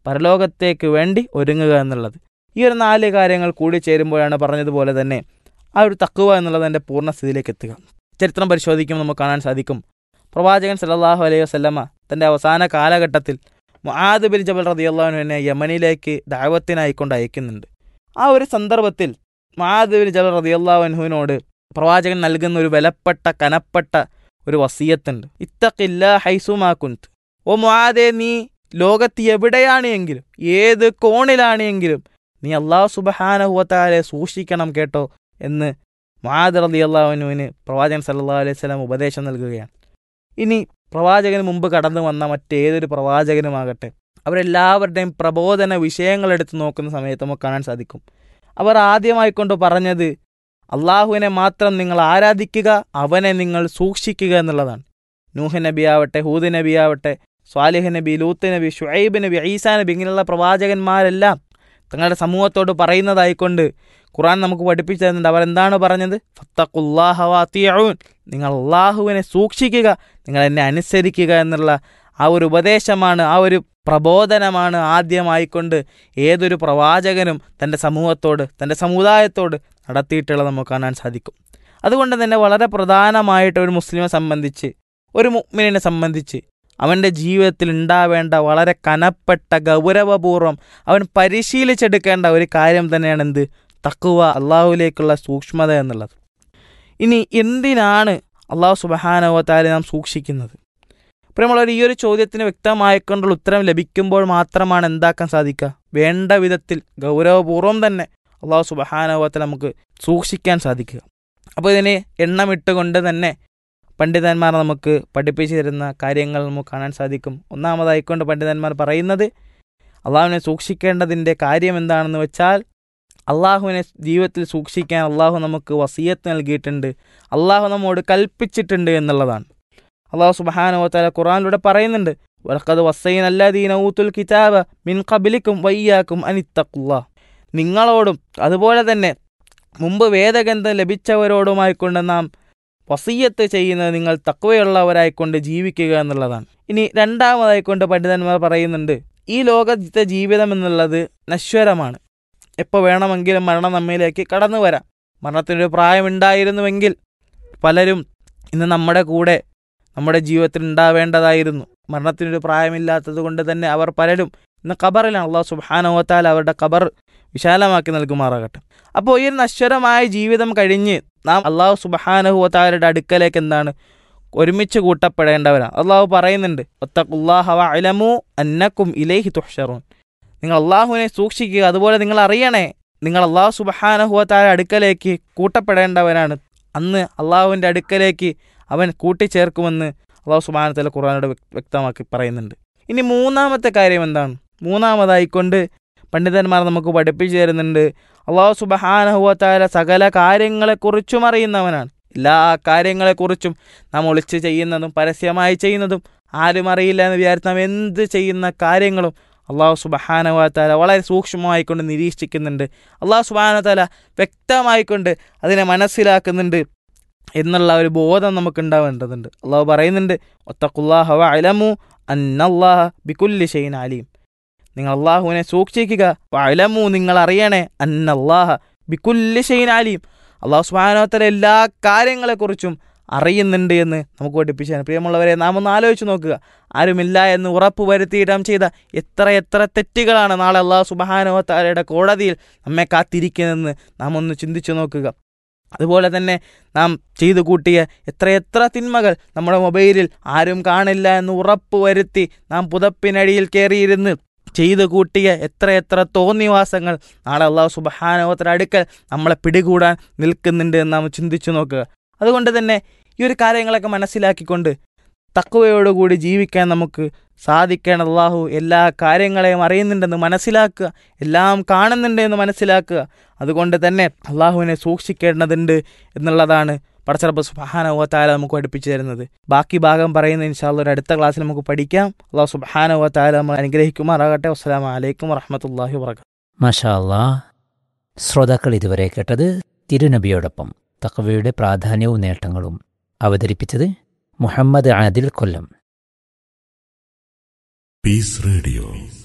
പരലോകത്തേക്ക് വേണ്ടി ഒരുങ്ങുക എന്നുള്ളത് ഈ ഒരു നാല് കാര്യങ്ങൾ കൂടി ചേരുമ്പോഴാണ് പറഞ്ഞതുപോലെ തന്നെ ആ ഒരു തക്കുവ എന്നുള്ളത് എൻ്റെ പൂർണ്ണസ്ഥിതിയിലേക്ക് എത്തുക ചരിത്രം പരിശോധിക്കുമ്പോൾ നമുക്ക് കാണാൻ സാധിക്കും പ്രവാചകൻ സല്ലല്ലാഹു അലൈഹി വസല്ലമ തൻ്റെ അവസാന കാലഘട്ടത്തിൽ മുആദ് ബിൻ ജബൽ റളിയല്ലാഹുവിനെ യമനിലേക്ക് ദാവത്തിനായിക്കൊണ്ട് അയക്കുന്നുണ്ട് ആ ഒരു സന്ദർഭത്തിൽ മുആദ് ബിൻ ജബൽ റളിയല്ലാഹുവിനോട് പ്രവാചകൻ നൽകുന്ന ഒരു വിലപ്പെട്ട കനപ്പെട്ട ഒരു വസീയത്തുണ്ട് ഇത്തക്കില്ല ഹൈസുമാ കുന്ത് ഓ മുആദേ നീ ലോകത്ത് എവിടെയാണ് എങ്കിലും ഏത് കോണിലാണ് എങ്കിലും നീ അള്ളാഹു സുബഹാനഹുവത്താലെ സൂക്ഷിക്കണം കേട്ടോ എന്ന് മുആദ് റളിയല്ലാഹുവിനുവിന് പ്രവാചകൻ സല്ലല്ലാഹു അലൈഹി വസല്ലം ഉപദേശം നൽകുകയാണ് ഇനി പ്രവാചകന് മുമ്പ് കടന്നു വന്ന മറ്റേതൊരു പ്രവാചകനുമാകട്ടെ അവരെല്ലാവരുടെയും പ്രബോധന വിഷയങ്ങൾ എടുത്ത് നോക്കുന്ന സമയത്ത് നമുക്ക് കാണാൻ സാധിക്കും അവർ ആദ്യമായിക്കൊണ്ട് പറഞ്ഞത് അള്ളാഹുവിനെ മാത്രം നിങ്ങൾ ആരാധിക്കുക അവനെ നിങ്ങൾ സൂക്ഷിക്കുക എന്നുള്ളതാണ് നൂഹ് നബി ആവട്ടെ ഹൂദ് നബി ആവട്ടെ സ്വാലിഹ് നബി ലൂത്ത് നബി ഷുഐബ് നബി ഈസാ നബി ഇങ്ങനെയുള്ള പ്രവാചകന്മാരെല്ലാം തങ്ങളുടെ സമൂഹത്തോട് പറയുന്നതായിക്കൊണ്ട് ഖുറാൻ നമുക്ക് പഠിപ്പിച്ചു തരുന്നുണ്ട് അവർ എന്താണ് പറഞ്ഞത് ഫത്തഖുല്ലാഹവാത്തിയൂൻ നിങ്ങൾ അള്ളാഹുവിനെ സൂക്ഷിക്കുക നിങ്ങൾ എന്നെ അനുസരിക്കുക എന്നുള്ള ആ ഒരു ഉപദേശമാണ് ആ ഒരു പ്രബോധനമാണ് ആദ്യമായിക്കൊണ്ട് ഏതൊരു പ്രവാചകനും തൻ്റെ സമൂഹത്തോട് തൻ്റെ സമുദായത്തോട് നടത്തിയിട്ടുള്ളത് നമുക്ക് കാണാൻ സാധിക്കും അതുകൊണ്ട് തന്നെ വളരെ പ്രധാനമായിട്ട് ഒരു മുസ്ലിമെ സംബന്ധിച്ച് ഒരു മുഅ്മിനെ സംബന്ധിച്ച് അവൻ്റെ ജീവിതത്തിൽ ഉണ്ടാവേണ്ട വളരെ കനപ്പെട്ട ഗൗരവപൂർവ്വം അവൻ പരിശീലിച്ചെടുക്കേണ്ട ഒരു കാര്യം തന്നെയാണ് എന്ത് തക്കുവ അള്ളാഹുവിലേക്കുള്ള സൂക്ഷ്മത എന്നുള്ളത് ഇനി എന്തിനാണ് അള്ളാഹു സുബഹാനവത്താലെ നാം സൂക്ഷിക്കുന്നത് പ്രിയമുള്ളവർ ഈ ഒരു ചോദ്യത്തിന് വ്യക്തമായിക്കൊണ്ടുള്ള ഉത്തരം ലഭിക്കുമ്പോൾ മാത്രമാണ് എന്താക്കാൻ സാധിക്കുക വേണ്ട വിധത്തിൽ ഗൗരവപൂർവ്വം തന്നെ അള്ളാഹു സുബഹാനവത്തെ നമുക്ക് സൂക്ഷിക്കാൻ സാധിക്കുക അപ്പോൾ ഇതിനെ എണ്ണമിട്ടുകൊണ്ട് തന്നെ പണ്ഡിതന്മാർ നമുക്ക് പഠിപ്പിച്ചു തരുന്ന കാര്യങ്ങൾ നമുക്ക് കാണാൻ സാധിക്കും ഒന്നാമതായിക്കൊണ്ട് പണ്ഡിതന്മാർ പറയുന്നത് അള്ളാഹുവിനെ സൂക്ഷിക്കേണ്ടതിൻ്റെ കാര്യം എന്താണെന്ന് വെച്ചാൽ അള്ളാഹുവിനെ ജീവിതത്തിൽ സൂക്ഷിക്കാൻ അള്ളാഹു നമുക്ക് വസീയത്ത് നൽകിയിട്ടുണ്ട് അള്ളാഹു നമ്മോട് കൽപ്പിച്ചിട്ടുണ്ട് എന്നുള്ളതാണ് അള്ളാഹു സുബഹാനുവത്താല ഖുറാനിലൂടെ പറയുന്നുണ്ട് വലക്കത് വസൈൻ അല്ലാദീന ഊത്തുൽ കിതാബ മിൻ കബിലിക്കും വയ്യാക്കും അനിത്തക്കുള്ള നിങ്ങളോടും അതുപോലെ തന്നെ മുമ്പ് വേദഗന്ധം ലഭിച്ചവരോടുമായിക്കൊണ്ട് നാം വസീയത്ത് ചെയ്യുന്നത് നിങ്ങൾ തക്കവയുള്ളവരായിക്കൊണ്ട് ജീവിക്കുക എന്നുള്ളതാണ് ഇനി രണ്ടാമതായിക്കൊണ്ട് പണ്ഡിതന്മാർ പറയുന്നുണ്ട് ഈ ലോകത്തെ ജീവിതം എന്നുള്ളത് നശ്വരമാണ് എപ്പോൾ വേണമെങ്കിലും മരണം നമ്മിലേക്ക് കടന്നു വരാം മരണത്തിനൊരു പ്രായമുണ്ടായിരുന്നുവെങ്കിൽ പലരും ഇന്ന് നമ്മുടെ കൂടെ നമ്മുടെ ജീവിതത്തിൽ ഉണ്ടാവേണ്ടതായിരുന്നു മരണത്തിനൊരു പ്രായമില്ലാത്തത് കൊണ്ട് തന്നെ അവർ പലരും ഇന്ന് ഖബറിലാണ് അള്ളാഹു സുബാനോത്താൽ അവരുടെ ഖബർ വിശാലമാക്കി നൽകുമാറാകട്ടെ അപ്പോൾ ഈ ഒരു നശ്വരമായ ജീവിതം കഴിഞ്ഞ് നാം അള്ളാഹു സുബഹാനഹുവത്താലയുടെ അടുക്കലേക്ക് എന്താണ് ഒരുമിച്ച് കൂട്ടപ്പെടേണ്ടവരാണ് അള്ളാഹു പറയുന്നുണ്ട് ഒത്തഖുല്ലാഹവ അലമു അന്നക്കും ഇലേഹി തുഷറൂൻ നിങ്ങൾ അള്ളാഹുവിനെ സൂക്ഷിക്കുക അതുപോലെ നിങ്ങൾ അറിയണേ നിങ്ങൾ അള്ളാഹു സുബഹാനഹുവത്താല അടുക്കലേക്ക് കൂട്ടപ്പെടേണ്ടവരാണ് അന്ന് അള്ളാഹുവിൻ്റെ അടുക്കലേക്ക് അവൻ കൂട്ടിച്ചേർക്കുമെന്ന് അള്ളാഹു സുബാനത്തല ഖുർആാനോട് വ്യക്തമാക്കി പറയുന്നുണ്ട് ഇനി മൂന്നാമത്തെ കാര്യം എന്താണ് മൂന്നാമതായിക്കൊണ്ട് പണ്ഡിതന്മാർ നമുക്ക് പഠിപ്പിച്ചു തരുന്നുണ്ട് അള്ളാഹു സുബഹാനഹുവത്താല സകല കാര്യങ്ങളെക്കുറിച്ചും അറിയുന്നവനാണ് എല്ലാ കാര്യങ്ങളെക്കുറിച്ചും നാം ഒളിച്ച് ചെയ്യുന്നതും പരസ്യമായി ചെയ്യുന്നതും ആരും അറിയില്ല എന്ന് വിചാരിച്ച് നാം എന്ത് ചെയ്യുന്ന കാര്യങ്ങളും അള്ളാഹു സുബഹാനവത്താല വളരെ സൂക്ഷ്മമായിക്കൊണ്ട് നിരീക്ഷിക്കുന്നുണ്ട് അള്ളാഹു സുബാനത്താല വ്യക്തമായിക്കൊണ്ട് അതിനെ മനസ്സിലാക്കുന്നുണ്ട് എന്നുള്ള ഒരു ബോധം നമുക്ക് ഉണ്ടാവേണ്ടതുണ്ട് അള്ളാഹു പറയുന്നുണ്ട് ഒത്തഖുല്ലാഹ അലമു അന്നല്ലാഹ ബിക്കുല്ലി ഷെയ്ൻ അലീം നിങ്ങൾ അള്ളാഹുവിനെ സൂക്ഷിക്കുക അലമു നിങ്ങൾ അറിയണേ അന്നല്ലാഹ ബിക്കുല്ലി ഷെയ്ൻ അലീം അള്ളാഹു സുബാനോത്തര എല്ലാ കാര്യങ്ങളെക്കുറിച്ചും അറിയുന്നുണ്ട് എന്ന് നമുക്ക് പഠിപ്പിച്ചാണ് പ്രിയമുള്ളവരെ നാം ഒന്ന് ആലോചിച്ച് നോക്കുക ആരുമില്ല എന്ന് ഉറപ്പ് വരുത്തിയിട്ട് നാം ചെയ്ത എത്ര എത്ര തെറ്റുകളാണ് നാളെ അള്ളാഹു സുബഹാനുവത്താലയുടെ കോടതിയിൽ നമ്മെ കാത്തിരിക്കുന്നതെന്ന് നാം ഒന്ന് ചിന്തിച്ചു നോക്കുക അതുപോലെ തന്നെ നാം ചെയ്തു കൂട്ടിയ എത്രയെത്ര തിന്മകൾ നമ്മുടെ മൊബൈലിൽ ആരും കാണില്ല എന്ന് ഉറപ്പ് വരുത്തി നാം പുതപ്പിനടിയിൽ കയറിയിരുന്ന് ചെയ്തു കൂട്ടിയ എത്രയെത്ര തോന്നിവാസങ്ങൾ നാളെ അള്ളാഹു സുബഹാനോത്ര അടുക്കൽ നമ്മളെ പിടികൂടാൻ നിൽക്കുന്നുണ്ട് എന്ന് നാം ചിന്തിച്ചു നോക്കുക അതുകൊണ്ട് തന്നെ ഈ ഒരു കാര്യങ്ങളൊക്കെ മനസ്സിലാക്കിക്കൊണ്ട് തക്കുവയോടുകൂടി ജീവിക്കാൻ നമുക്ക് സാധിക്കണം അള്ളാഹു എല്ലാ കാര്യങ്ങളെയും അറിയുന്നുണ്ടെന്ന് മനസ്സിലാക്കുക എല്ലാം കാണുന്നുണ്ട് എന്ന് മനസ്സിലാക്കുക അതുകൊണ്ട് തന്നെ അള്ളാഹുവിനെ സൂക്ഷിക്കേണ്ടതുണ്ട് എന്നുള്ളതാണ് പടച്ചറപ്പ് സുബാനവത്താല നമുക്ക് പഠിപ്പിച്ചു തരുന്നത് ബാക്കി ഭാഗം പറയുന്ന ഇൻഷാല്ല ഒരു അടുത്ത ക്ലാസ്സിൽ നമുക്ക് പഠിക്കാം അള്ളാഹു സുബാനവത്താല നമ്മൾ അനുഗ്രഹിക്കുമാറാകട്ടെ അസ്സാം വലൈക്കും വറഹമത്തല്ലാഹി വർക്ക മഷാ അല്ലാ ശ്രോതാക്കൾ ഇതുവരെ കേട്ടത് തിരുനബിയോടൊപ്പം തക്കവയുടെ പ്രാധാന്യവും നേട്ടങ്ങളും അവതരിപ്പിച്ചത് മുഹമ്മദ് ആദിൽ കൊല്ലം Peace Radio.